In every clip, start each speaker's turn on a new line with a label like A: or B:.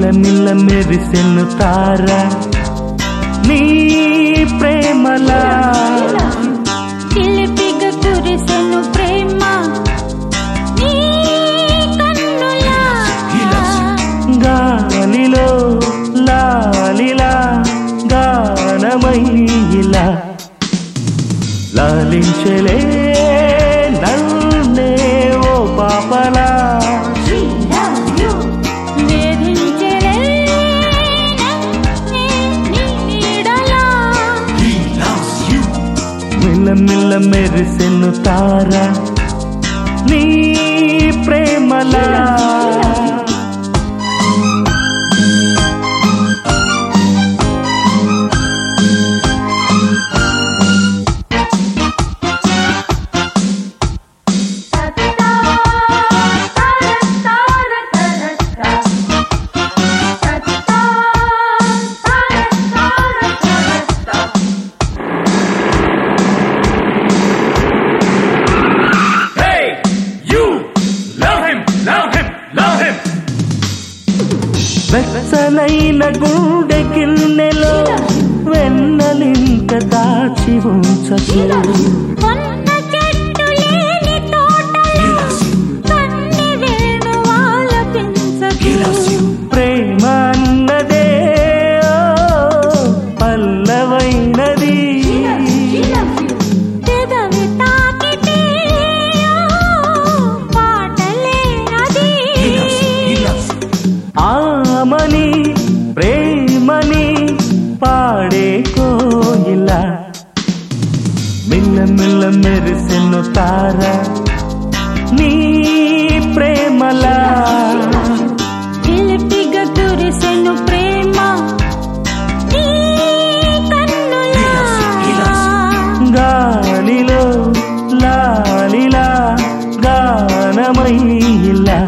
A: మిల్ల మెరిసెను తార నీ ప్రేమలా
B: చిలిపిగా కురిసెను ప్రేమ నీ కన్నులా
A: గాలిలో లాలిలా గానమైలా లాలించలే నన్నే ఓ పాపలా
B: వేధించెలే నన్నే నీ నీడలా
A: మిల్ల మిల్ల మెరిసెను తార నీ ప్రేమలా
C: Hey, you! Love him! Love him! Love him!
A: వెచ్చనైన గుండె గిన్నెలో వెన్నలింక దాచి ఉంచకు
B: కొన్న చెట్టు లేని తోటలో కన్ని వేణువాల పెంచకు
A: ప్రేమ అన్నదే ఓ, పల్లవైనది
B: పెదవి తాకితే పాటలే అది
A: ఆమని ప్రేమని పాడే కోయిల మిల్ల మిల్ల మెరిసెను తార నీ ప్రేమలా
B: చిలిపిగా కురిసెను ప్రేమ నీ కన్నులా
A: గాలిలో లాలిలా గానమైలా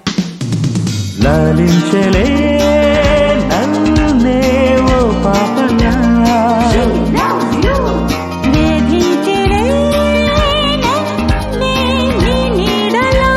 A: లాలించలే నన్నే ఓ పాపలా
B: వేధించెలే నన్నే నీ నీడలా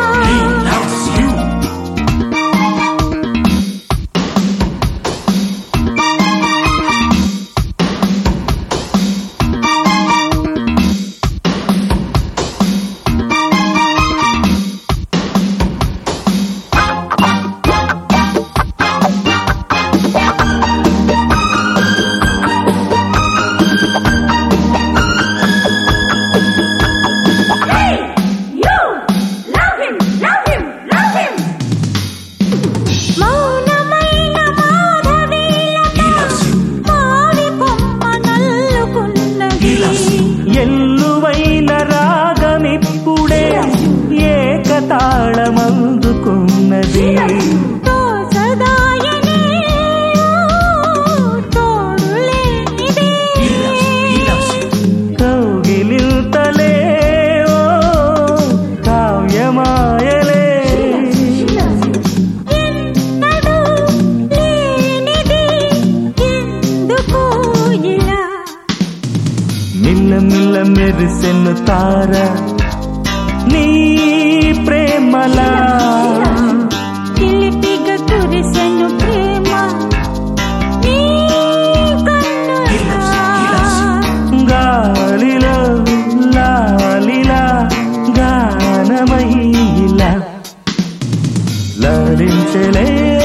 B: మౌనమైన మాధవీలతో మావి కొమ్మ నల్లుకున్నది
A: ఎల్లువైన రాగమిప్పుడే ఏకతాళమందుకున్నది
B: తోసదాయనే తోడులేనిదే
A: కౌగిలింతలే ఓ కావ్యమాయలే
B: ఎన్నడూ లేనిది ఎందుకు ఇలా
A: మిల్ల మిల్ల మెరిసెను తార నీ ప్రేమలా
B: చిలిపిగా కురిసెను ప్రేమ నీ కన్నులా
A: గాలిలో లాలిలా గానమైలా లాలించలే